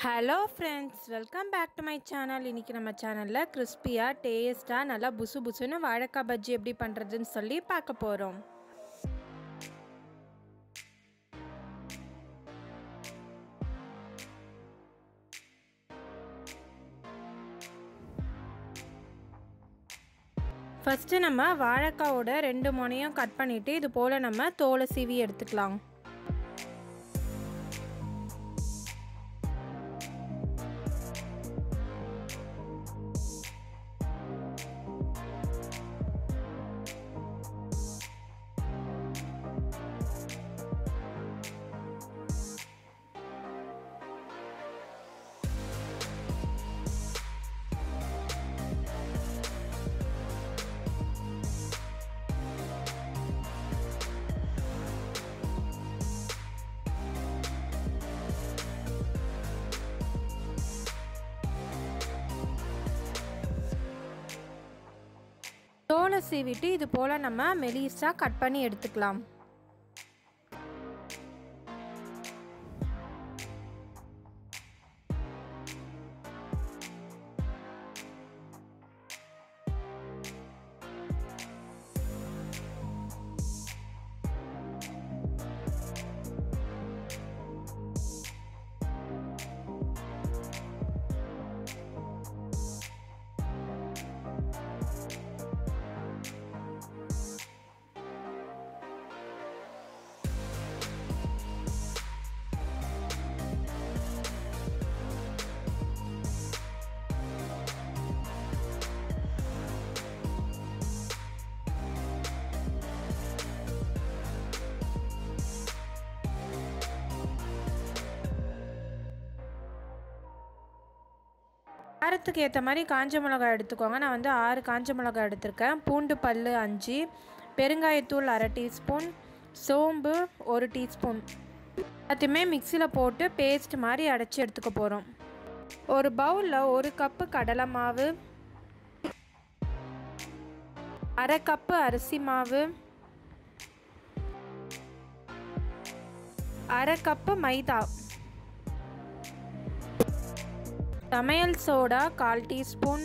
hello friends welcome back to my channel இன்றைக்கி நம்ம சேனலில் கிறிஸ்பியாக டேஸ்ட்டாக நல்லா புசு புசுன்னு வாழைக்காய் பஜ்ஜி எப்படி பண்ணுறதுன்னு சொல்லி பார்க்க போகிறோம் ஃபஸ்ட்டு நம்ம வாழைக்காவோட ரெண்டு முனையும் கட் பண்ணிவிட்டு இது போல் நம்ம தோலை சீவி எடுத்துக்கலாம் தோலை சீவிட்டு இது போல் நம்ம மெலிஸாக கட் பண்ணி எடுத்துக்கலாம் காரத்துக்கு ஏற்ற மாதிரி காஞ்ச மிளகாய் எடுத்துக்கோங்க நான் வந்து ஆறு காஞ்ச மிளகாய் எடுத்திருக்கேன் பூண்டு பல் அஞ்சு பெருங்காயத்தூள் அரை டீஸ்பூன் சோம்பு ஒரு டீஸ்பூன் எல்லாத்தையுமே மிக்சியில் போட்டு பேஸ்ட் மாதிரி அடைச்சி எடுத்துக்க போகிறோம் ஒரு பவுலில் ஒரு கப்பு கடலை மாவு அரை கப்பு அரிசி மாவு அரை கப்பு மைதா சமையல் சோடா கால் டீஸ்பூன்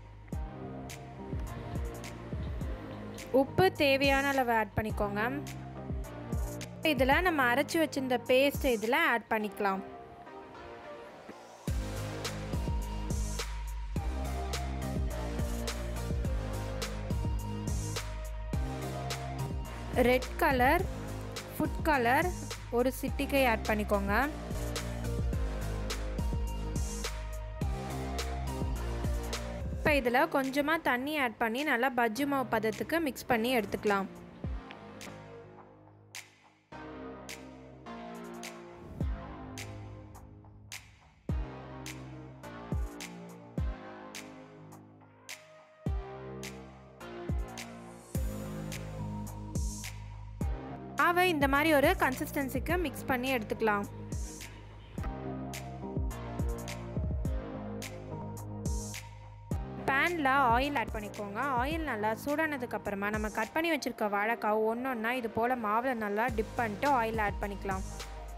உப்பு தேவையான அளவு ஆட் பண்ணிக்கோங்க இதில் நம்ம அரைச்சி வச்சிருந்த பேஸ்ட் இதில் ஆட் பண்ணிக்கலாம் ரெட் கலர் ஃபுட் கலர் ஒரு சிட்டிக்கை ஆட் பண்ணிக்கோங்க இப்போ இதில் கொஞ்சமாக தண்ணி ஆட் பண்ணி நல்லா பஜ்ஜி மாவு பதத்துக்கு மிக்ஸ் பண்ணி எடுத்துக்கலாம் மாவை இந்த மாதிரி ஒரு கன்சிஸ்டன்சிக்கு மிக்ஸ் பண்ணி எடுத்துக்கலாம் பேனில் ஆயில் ஆட் பண்ணிக்கோங்க ஆயில் நல்லா சூடானதுக்கப்புறமா நம்ம கட் பண்ணி வச்சுருக்க வாழைக்காய் ஒன்று ஒன்றா இது போல் மாவில் நல்லா டிப் பண்ணிட்டு ஆயில் ஆட் பண்ணிக்கலாம்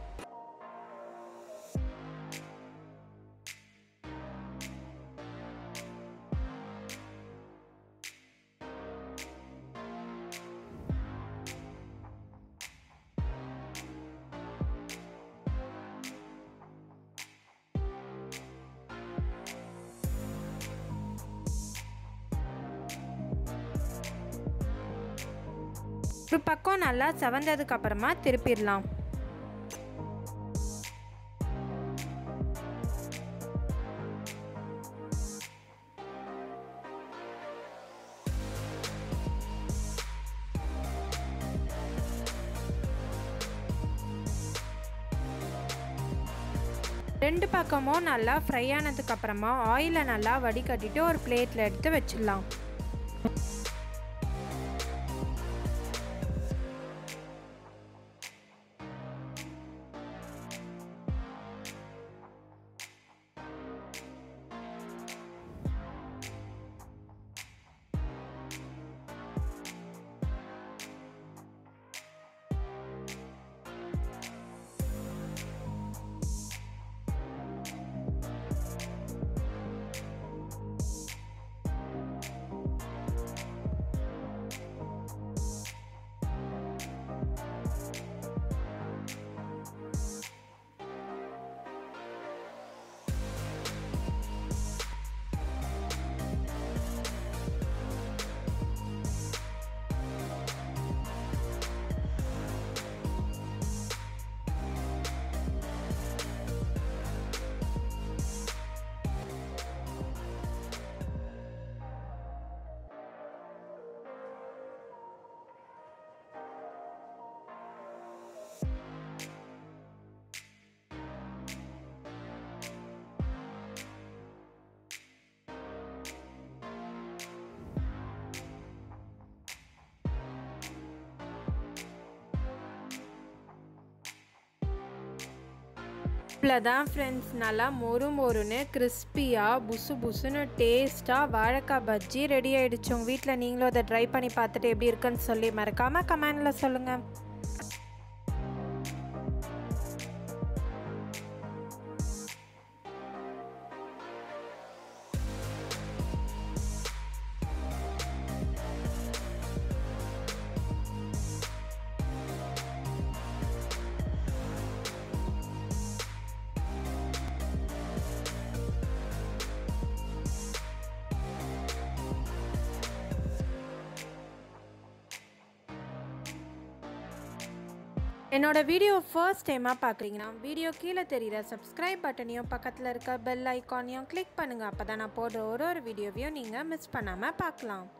ஒரு பக்கம் நல்லா செவந்ததுக்கு அப்புறமா திருப்பிடலாம் ரெண்டு பக்கமும் நல்லா ஃப்ரை ஆனதுக்கு அப்புறமா ஆயிலை நல்லா வடிகட்டிட்டு ஒரு பிளேட்டில் எடுத்து வச்சிடலாம் தான் ஃப்ரெண்ட்ஸ் நல்லா மொறு மொறுன்னு கிறிஸ்பியாக புசு புசுன்னு டேஸ்ட்டாக வாழைக்காய் பஜ்ஜி ரெடி ஆகிடுச்சு உங்கள் வீட்டில் நீங்களும் அதை ட்ரை பண்ணி பார்த்துட்டு எப்படி இருக்குன்னு சொல்லி மறக்காமல் கமெண்டில் சொல்லுங்கள் என்னோட வீடியோ ஃபர்ஸ்ட் டைமாக பார்க்குறீங்கன்னா வீடியோ கீழே தெரியுற சப்ஸ்கிரைப் பட்டனையும் பக்கத்தில் இருக்க பெல் ஐக்கானையும் கிளிக் பண்ணுங்கள் அப்போ தான் நான் போடுற ஒரு ஒரு வீடியோவையும் நீங்கள் மிஸ் பண்ணாமல் பார்க்கலாம்